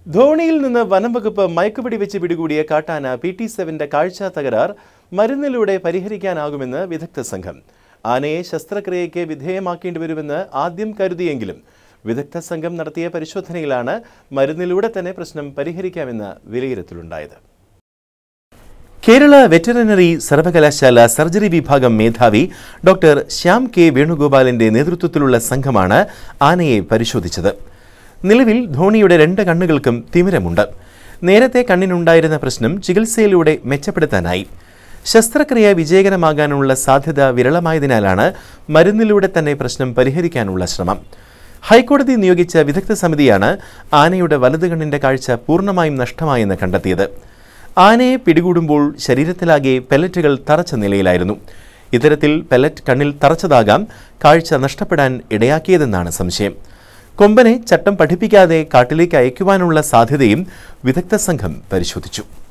ധോണിയിൽ നിന്ന് വനം വകുപ്പ് മയക്കുപിടി വെച്ച് പിടികൂടിയ കാട്ടാന പി ടി സെവന്റെ കാഴ്ച തകരാർ മരുന്നിലൂടെ പരിഹരിക്കാനാകുമെന്ന് വിദഗ്ധ സംഘം ആനയെ ശസ്ത്രക്രിയയ്ക്ക് വിധേയമാക്കേണ്ടി വരുമെന്ന് ആദ്യം കരുതിയെങ്കിലും വിദഗ്ധ സംഘം നടത്തിയ പരിശോധനയിലാണ് മരുന്നിലൂടെ തന്നെ പ്രശ്നം പരിഹരിക്കാമെന്ന് വിലയിരുത്തലുണ്ടായത് കേരള വെറ്ററിനറി സർവകലാശാല സർജറി വിഭാഗം മേധാവി ഡോക്ടർ ശ്യാം കെ വേണുഗോപാലിന്റെ നേതൃത്വത്തിലുള്ള സംഘമാണ് ആനയെ പരിശോധിച്ചത് നിലവിൽ ധോണിയുടെ രണ്ട് കണ്ണുകൾക്കും തിമിരമുണ്ട് നേരത്തെ കണ്ണിനുണ്ടായിരുന്ന പ്രശ്നം ചികിത്സയിലൂടെ മെച്ചപ്പെടുത്താനായി ശസ്ത്രക്രിയ വിജയകരമാകാനുള്ള സാധ്യത വിരളമായതിനാലാണ് മരുന്നിലൂടെ തന്നെ പ്രശ്നം പരിഹരിക്കാനുള്ള ശ്രമം ഹൈക്കോടതി നിയോഗിച്ച വിദഗ്ധ സമിതിയാണ് ആനയുടെ വലതു കണ്ണിന്റെ കാഴ്ച പൂർണ്ണമായും നഷ്ടമായെന്ന് കണ്ടെത്തിയത് ആനയെ പിടികൂടുമ്പോൾ ശരീരത്തിലാകെ പെല്ലറ്റുകൾ തറച്ച നിലയിലായിരുന്നു ഇത്തരത്തിൽ പെല്ലറ്റ് കണ്ണിൽ തറച്ചതാകാം കാഴ്ച നഷ്ടപ്പെടാൻ ഇടയാക്കിയതെന്നാണ് സംശയം കൊമ്പനെ ചട്ടം പഠിപ്പിക്കാതെ കാട്ടിലേക്ക് അയക്കുവാനുള്ള സാധ്യതയും വിദഗ്ധ സംഘം പരിശോധിച്ചു